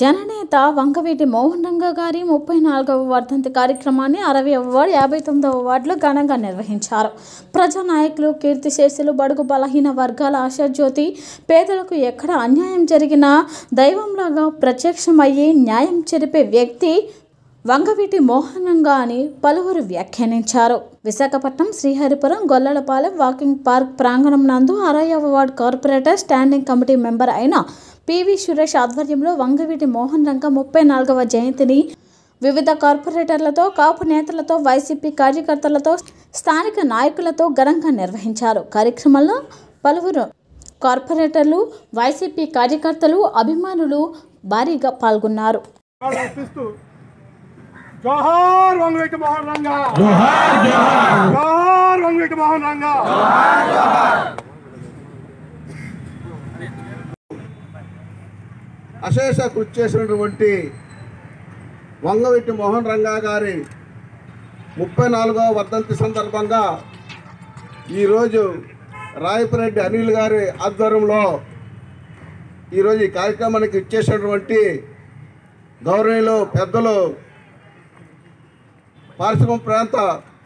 జననేత వంకవీటి మోహన్ రంగా గారి ముప్పై నాలుగవ వర్ధంతి కార్యక్రమాన్ని అరవై వార్డు యాభై తొమ్మిదవ వార్డులో ఘనంగా నిర్వహించారు ప్రజానాయకులు కీర్తిశేషులు బడుగు బలహీన వర్గాల ఆశాజ్యోతి పేదలకు ఎక్కడ అన్యాయం జరిగినా దైవంలాగా ప్రత్యక్షమయ్యి న్యాయం చెరిపే వ్యక్తి వంగవీటి మోహనంగా అని పలువురు వ్యాఖ్యానించారు విశాఖపట్నం శ్రీహరిపురం గొల్లలపాలెం వాకింగ్ పార్క్ ప్రాంగణం నందు అరవయవ ward corporator standing committee member అయిన పివి సురేష్ ఆధ్వర్యంలో వంగవీటి మోహన్ రంగ ముప్పై నాలుగవ జయంతిని వివిధ కార్పొరేటర్లతో కాపు నేతలతో వైసీపీ కార్యకర్తలతో స్థానిక నాయకులతో ఘనంగా నిర్వహించారు కార్యక్రమంలో పలువురు కార్పొరేటర్లు వైసీపీ కార్యకర్తలు అభిమానులు భారీగా పాల్గొన్నారు అర్పిస్తూ జోహార్ వంగవీటి మోహన్ రంగా జోహార్ వంగవీటి మోహన్ రంగా అశేష కృషి చేసినటువంటి వంగవీటి మోహన్ రంగా గారి ముప్పై నాలుగవ వర్ధంతి సందర్భంగా ఈరోజు రాయపురెడ్డి అనిల్ గారి ఆధ్వర్యంలో ఈరోజు ఈ కార్యక్రమానికి ఇచ్చేసినటువంటి గౌరవనీయులు పెద్దలు పారిశ్రమ ప్రాంత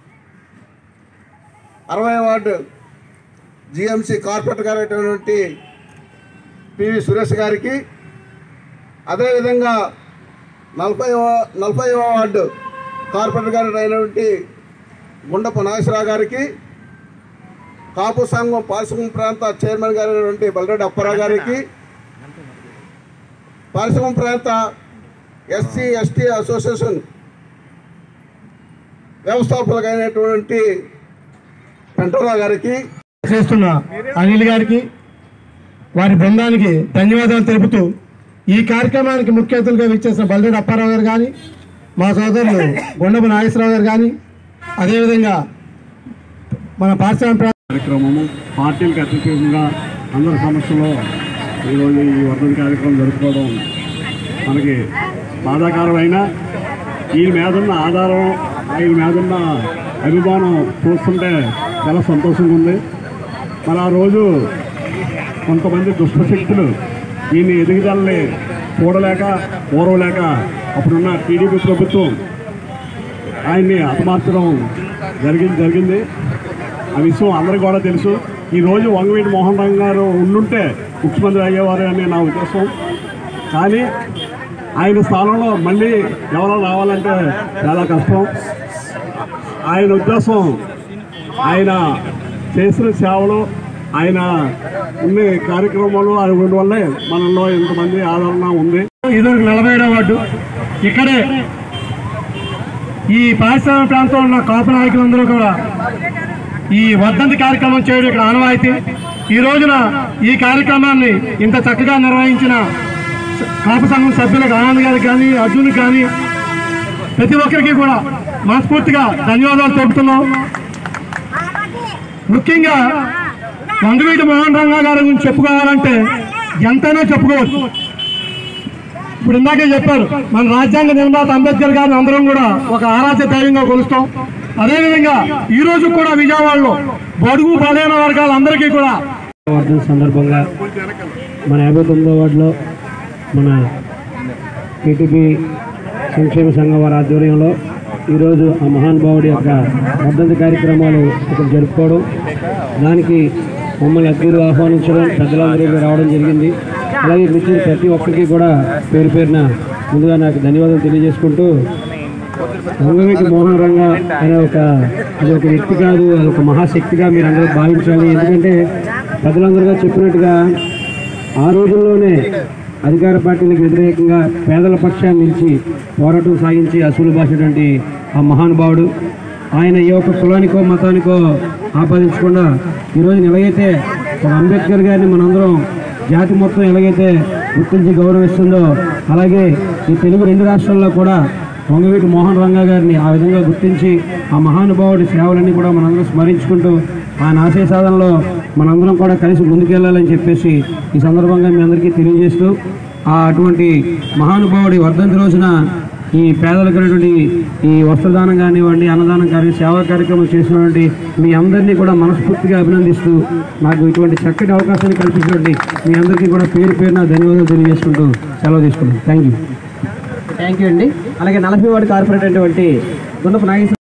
అరవై వార్డు జిఎంసి కార్పొరేటర్ గారు అయినటువంటి పివి సురేష్ గారికి అదేవిధంగా నలభై నలభై వార్డు కార్పొరేటర్ గారు అయినటువంటి గుండపు నాగేశ్వరరావు గారికి కాపు సంఘం పారిశ్రమ ప్రాంత చైర్మన్ గారు అయినటువంటి బలరెడ్డి అప్పారావు గారికి పారిశ్రమ ప్రాంత ఎస్సీ ఎస్టీ అసోసియేషన్ వ్యవస్థాపకులకు అయినటువంటి పెంటరావు గారికి చేస్తున్న అనిల్ గారికి వారి బృందానికి ధన్యవాదాలు తెలుపుతూ ఈ కార్యక్రమానికి ముఖ్య అతిథులుగా విచ్చేసిన బల్రెడ్డి అప్పారావు గారు కానీ మా సోదరులు గుండపు నాగేశ్వరరావు గారు కానీ అదేవిధంగా మన పారిశ్రామిక ప్రాంత కార్యక్రమము పార్టీలకు అత్యధికంగా అందరి సమక్షంలో ఈరోజు ఈ వర్ధన కార్యక్రమం జరుపుకోవడం మనకి బాధాకరమైన ఈ మీదున్న ఆధారం ఈ మీదున్న అభిమానం చూస్తుంటే చాలా సంతోషంగా ఉంది మరి ఆ రోజు కొంతమంది దుష్టశక్తులు దీన్ని ఎదుగుదలని చూడలేక ఓరవలేక అప్పుడున్న టీడీపీ ప్రభుత్వం ఆయన్ని హతమార్చడం జరిగింది జరిగింది ఆ విషయం అందరికీ కూడా తెలుసు ఈ రోజు వంగవీటి మోహన్ రంగ్ గారు ఉండుంటే ముఖ్యమంత్రి అయ్యేవారు అని నా ఉద్దేశం కానీ ఆయన స్థానంలో మళ్ళీ ఎవరో రావాలంటే చాలా కష్టం ఆయన ఉద్దేశం ఆయన చేసిన సేవలు ఆయన ఉన్న కార్యక్రమాలు అది ఉండడం వల్లే మనలో ఇంతమంది ఆదరణ ఉంది ఇది నలభై ఏడవ వార్డు ఇక్కడే ఈ పారిశ్రామిక ప్రాంతంలో ఉన్న కాపు నాయకులందరూ కూడా ఈ వర్ధంతి కార్యక్రమం చేయడం ఇక్కడ ఆనవాయితీ ఈ రోజున ఈ కార్యక్రమాన్ని ఇంత చక్కగా నిర్వహించిన కాపు సంఘం సభ్యులకు ఆనంద్ గారికి కానీ అర్జున్ కానీ ప్రతి ఒక్కరికి కూడా మనస్ఫూర్తిగా ధన్యవాదాలు తెలుపుతున్నాం ముఖ్యంగా వంగవీటి మోహన్ రంగా గారి గురించి చెప్పుకోవాలంటే ఎంతైనా చెప్పుకోవచ్చు ఇప్పుడు ఇందాకే చెప్పారు మన రాజ్యాంగ నిర్మాత అంబేద్కర్ గారిని అందరం కూడా ఒక ఆరాధ్య దైవంగా కొలుస్తాం అదేవిధంగా ఈ రోజు కూడా విజయవాడలో బడుగు బలైన వర్గాలందరికీ కూడా వర్ధన్ సందర్భంగా మన యాభై తొమ్మిదో వార్డులో మన టీటీపీ సంక్షేమ సంఘం వారి ఆధ్వర్యంలో ఈరోజు ఆ మహానుభావుడి యొక్క వర్ధంతి కార్యక్రమాలు ఇక్కడ జరుపుకోవడం దానికి మమ్మల్ని అతిథులు ఆహ్వానించడం పెద్దలందరూ ఇక్కడ రావడం జరిగింది అలాగే ఇక్కడ వచ్చిన ప్రతి ఒక్కరికి కూడా పేరు పేరున ముందుగా నాకు ధన్యవాదాలు తెలియజేసుకుంటూ వంగవీటి మోహన్ రంగ అనే ఒక అది ఒక వ్యక్తి కాదు అది ఒక మహాశక్తిగా మీరు అందరూ భావించాలి ఎందుకంటే పెద్దలందరూ చెప్పినట్టుగా ఆ రోజుల్లోనే అధికార పార్టీలకు వ్యతిరేకంగా పేదల పక్షాన్ని నిలిచి పోరాటం సాగించి అసూలు బాసినటువంటి ఆ మహానుభావుడు ఆయన ఏ ఒక్క కులానికో మతానికో ఆపాదించకుండా ఈరోజు ఎలాగైతే ఒక అంబేద్కర్ గారిని మనందరం జాతి మొత్తం ఎలాగైతే గుర్తించి గౌరవిస్తుందో అలాగే ఈ తెలుగు రెండు రాష్ట్రాల్లో కూడా వంగవీటి మోహన్ రంగా గారిని ఆ విధంగా గుర్తించి ఆ మహానుభావుడి సేవలన్నీ కూడా మనందరం స్మరించుకుంటూ ఆయన ఆశయ సాధనలో మనందరం కూడా కలిసి ముందుకెళ్లాలని చెప్పేసి ఈ సందర్భంగా మీ అందరికీ తెలియజేస్తూ ఆ అటువంటి మహానుభావుడి వర్ధంతి రోజున ఈ పేదలకైనటువంటి ఈ వస్త్రదానం కానివ్వండి అన్నదానం కానీ సేవా కార్యక్రమం చేసినటువంటి మీ అందరినీ కూడా మనస్ఫూర్తిగా అభినందిస్తూ నాకు ఇటువంటి చక్కటి అవకాశాన్ని కల్పించినటువంటి మీ అందరికీ కూడా పేరు పేరున ధన్యవాదాలు తెలియజేసుకుంటూ సెలవు తీసుకున్నాను థ్యాంక్ యూ థ్యాంక్ యూ అండి అలాగే నలభై వార్డు కార్పొరేట్ అటువంటి గుండపు నాగేశ్వర